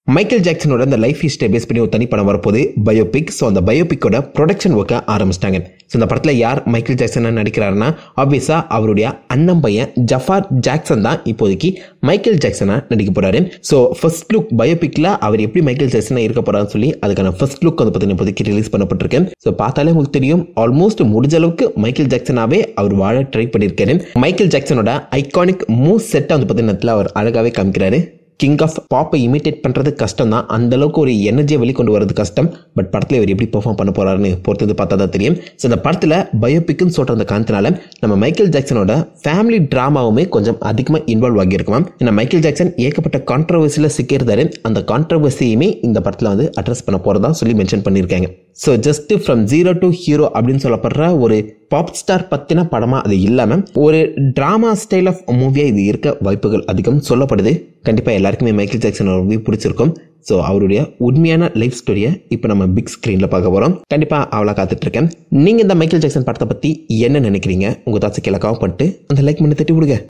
Michael ஜாக்சனோட அந்த life history base பண்ணி ஒரு தனி படம் வரப்போது பயோபிக் ஸோ அந்த பயோபிக்கோட ப்ரொடக்ஷன் ஒர்க்கை ஆரம்பிச்சிட்டாங்க ஸோ இந்த படத்தில் யார் மைக்கேல் ஜாக்சன் நடிக்கிறாருன்னா ஆப்வியஸாக அவருடைய அண்ணன் பையன் ஜஃபார் ஜாக்சன் தான் இப்போதைக்கு மைக்கேல் ஜாக்சனாக நடிக்க போகிறாரு ஸோ ஃபர்ஸ்ட் லுக் பயோபிக்கில் அவர் எப்படி மைக்கேல் ஜாக்சனாக இருக்க போகிறான்னு சொல்லி அதுக்கான ஃபர்ஸ்ட் லுக் வந்து பார்த்தீங்கன்னா இப்போதைக்கு ரிலீஸ் பண்ணப்பட்டிருக்கேன் ஸோ பார்த்தாலே உங்களுக்கு தெரியும் ஆல்மோஸ்ட் முடிஞ்ச அளவுக்கு மைக்கேல் ஜாக்சனாகவே அவர் வாழ ட்ரை பண்ணியிருக்காரு மைக்கேல் ஜாக்சனோட ஐகானிக் மூவ் செட்டை வந்து பார்த்தீங்கன்னா அவர் அழகாகவே காமிக்கிறாரு கிங் ஆஃப் பாப்பை இமிட்டேட் பண்ணுறது கஷ்டம் தான் அந்த அளவுக்கு ஒரு எனர்ஜியை வெளிக்கொண்டு வரது கஷ்டம் பட் படத்தில் இவர் எப்படி பெர்ஃபார்ம் பண்ண போறாருன்னு பொறுத்தது பார்த்தா தான் தெரியும் ஸோ இந்த படத்தில் பயோபிக்னு சொல்கிற அந்த காரணத்தினால நம்ம மைக்கேல் ஜாக்சனோட ஃபேமிலி ட்ராமாவுமே கொஞ்சம் அதிகமாக இன்வால்வ் ஆகியிருக்குமாம் ஏன்னா மைக்கேல் ஜாக்சன் ஏகப்பட்ட கான்ட்ரவர்சியில் சிக்கியிருந்தாரு அந்த கான்ட்ரவர்சியுமே இந்த படத்தில் வந்து அட்ரஸ் பண்ண போகிறதா சொல்லி மென்ஷன் பண்ணியிருக்காங்க so just from zero to hero அப்படின்னு சொல்லப்படுற ஒரு பாப் ஸ்டார் பற்றின படமாக அது இல்லாமல் ஒரு ட்ராமா ஸ்டைல் ஆஃப் மூவியாக இது இருக்க வாய்ப்புகள் அதிகம் சொல்லப்படுது கண்டிப்பாக எல்லாருக்குமே மைக்கேல் ஜாக்சன் மூவி பிடிச்சிருக்கும் ஸோ அவருடைய உண்மையான லைஃப் ஸ்டோரியை இப்போ நம்ம பிக் ஸ்க்ரீனில் பார்க்க போகிறோம் கண்டிப்பாக அவளை காத்துட்ருக்கேன் நீங்கள் இந்த மைக்கேல் ஜாக்சன் படத்தை பற்றி என்ன நினைக்கிறீங்க உங்கள் தாட்சி கீழே கவர் பண்ணிட்டு அந்த லைக் பண்ணி தட்டி விடுங்க